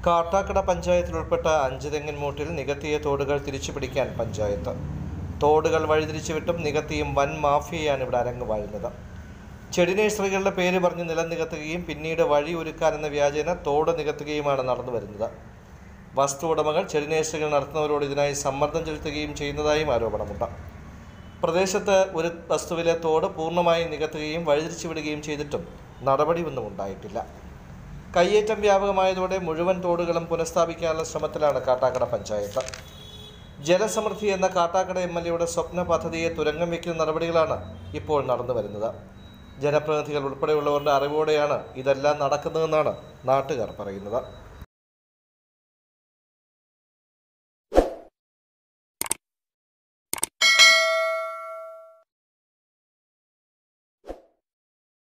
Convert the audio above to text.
കാട്ടാക്കട പഞ്ചായത്തിൽ ഉൾപ്പെട്ട അഞ്ചുതെങ്ങൻമൂട്ടിൽ നികത്തിയ തോടുകൾ തിരിച്ചുപിടിക്കാൻ പഞ്ചായത്ത് തോടുകൾ വഴിതിരിച്ചുവിട്ടും നികത്തിയും വൻ മാഫിയയാണ് ഇവിടെ അരങ്ങുവാഴുന്നത് ചെടി നഴ്സറികളുടെ പേര് പറഞ്ഞ് നിലം നികത്തുകയും പിന്നീട് വഴി ഒരുക്കാനെന്ന വ്യാജേന തോട് നികത്തുകയുമാണ് നടന്നു വരുന്നത് വസ്തു ഉടമകൾ ചെടി നഴ്സറികൾ നടത്തുന്നവരോട് ഇതിനായി സമ്മർദ്ദം ചെലുത്തുകയും ചെയ്യുന്നതായും ആരോപണമുണ്ട് പ്രദേശത്ത് ഒരു വസ്തുവിലെ തോട് പൂർണ്ണമായും നികത്തുകയും വഴിതിരിച്ചു വിടുകയും ചെയ്തിട്ടും നടപടിയൊന്നും ഉണ്ടായിട്ടില്ല കയ്യേറ്റം വ്യാപകമായതോടെ മുഴുവൻ തോടുകളും പുനഃസ്ഥാപിക്കാനുള്ള ശ്രമത്തിലാണ് കാട്ടാക്കട പഞ്ചായത്ത് ജലസമൃദ്ധി എന്ന കാട്ടാക്കട എം എൽ എയുടെ സ്വപ്ന പദ്ധതിയെ തുരങ്കം വയ്ക്കുന്ന നടപടികളാണ് ഇപ്പോൾ നടന്നു വരുന്നത് ജനപ്രതിനിധികൾ ഉൾപ്പെടെയുള്ളവരുടെ അറിവോടെയാണ് ഇതെല്ലാം നടക്കുന്നതെന്നാണ് നാട്ടുകാർ പറയുന്നത്